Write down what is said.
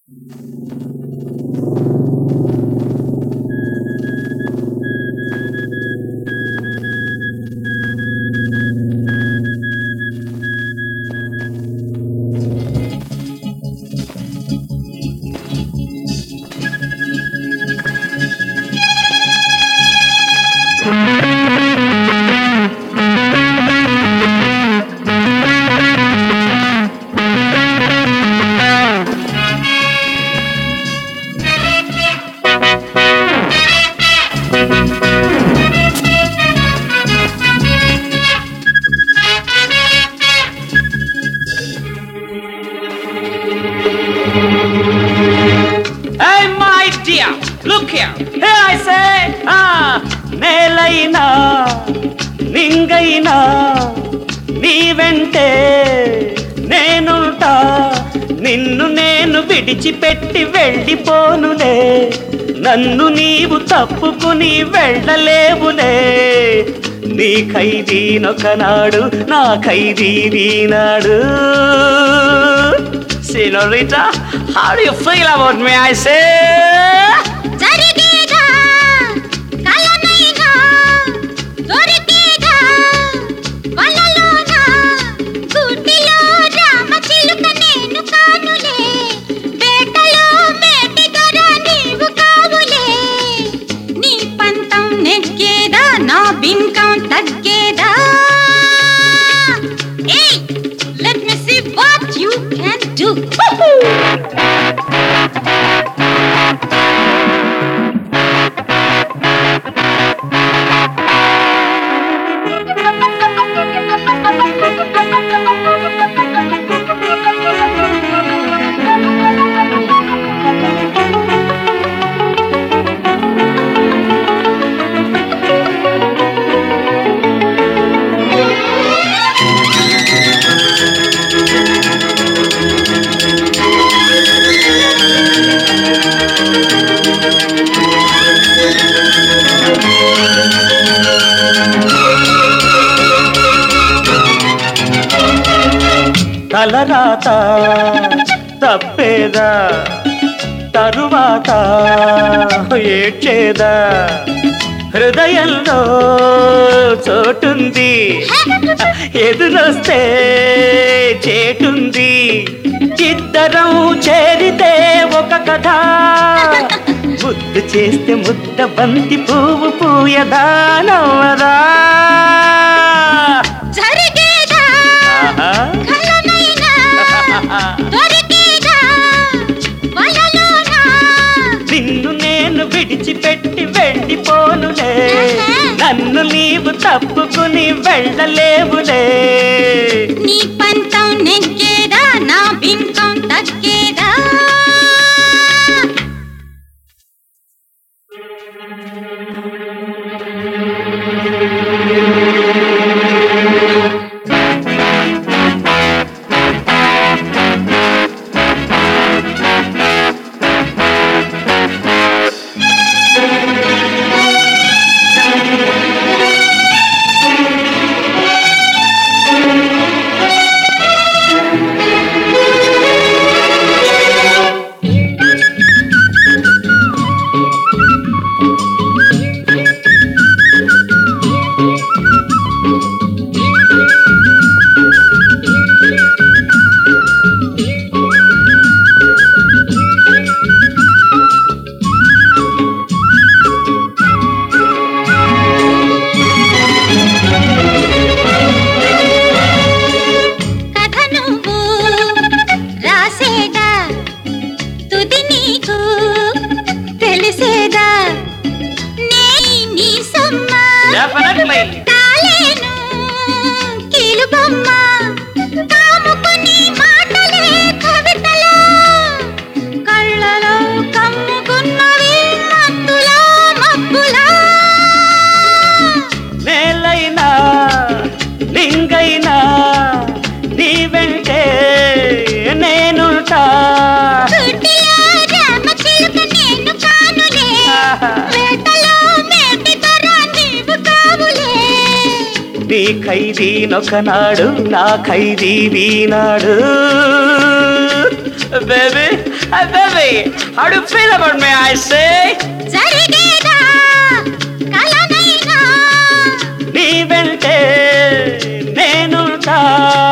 Hey, my dear, look here. Here I say, ah, నేలైనా నింగైనా నీ వెంటే నేనుంటా నిన్ను నేను విడిచిపెట్టి వెళ్ళిపోనులే నన్ను నీవు తప్పుకుని వెళ్ళలేవులే నీ ఖైదీనొకనాడు నా ఖైదీ నీనాడు Senorita, how do you feel about me? I say. జరిగేదా కలనైనా దొరికేదా వలలోన గూటిలో రామచిలుక నేను కానులే వేటలో మేటి దొర నీవు కావులే నీ పంతం నెగ్గేదా నా బింకం తగ్గేదా ఏయ్ let me see what you can do తలరాత తప్పేదా తరువాత ఏడ్చేదా హృదయంలో చోటుంది ఎదురొస్తే చేటుంది ఇద్దరం చేరితే ఒక కథ ముద్దు చేస్తే ముద్ద బంతి పువ్వు పూయదా నవ్వదా జరిగేదా ఆహా. కలనైనా దొరికేదా వలలోన నిన్ను నేను విడిచిపెట్టి వెళ్ళిపోనులే నన్ను నీవు తప్పుకుని వెళ్ళలేవులే నీ పంతం నెగ్గేదా నా బింకం తగ్గేదా కథ నువ్వు రాసేదా తుది నీకు తెలిసేదా నే నీ సొమ్మ Definitely. తాలేను కీలుబొమ్మ కాముకుని మాటలే కవితలో కళ్ళలో కమ్ముకున్నవి మత్తులో మబ్బులా నేలైనా లింగైనా నీ వెంటే నేనుంటా గుడ్డిలో రామచిలుక నేను కానులే ఆహా. వేటలో మేటి దొర నీవు కావులే నీ ఖైదీనొకనాడు నా ఖైదీ వీనాడు baby Hey, baby, how do you feel about me, I say? జరిగేదా కలనైనా నీ వెంటే నేనుంటా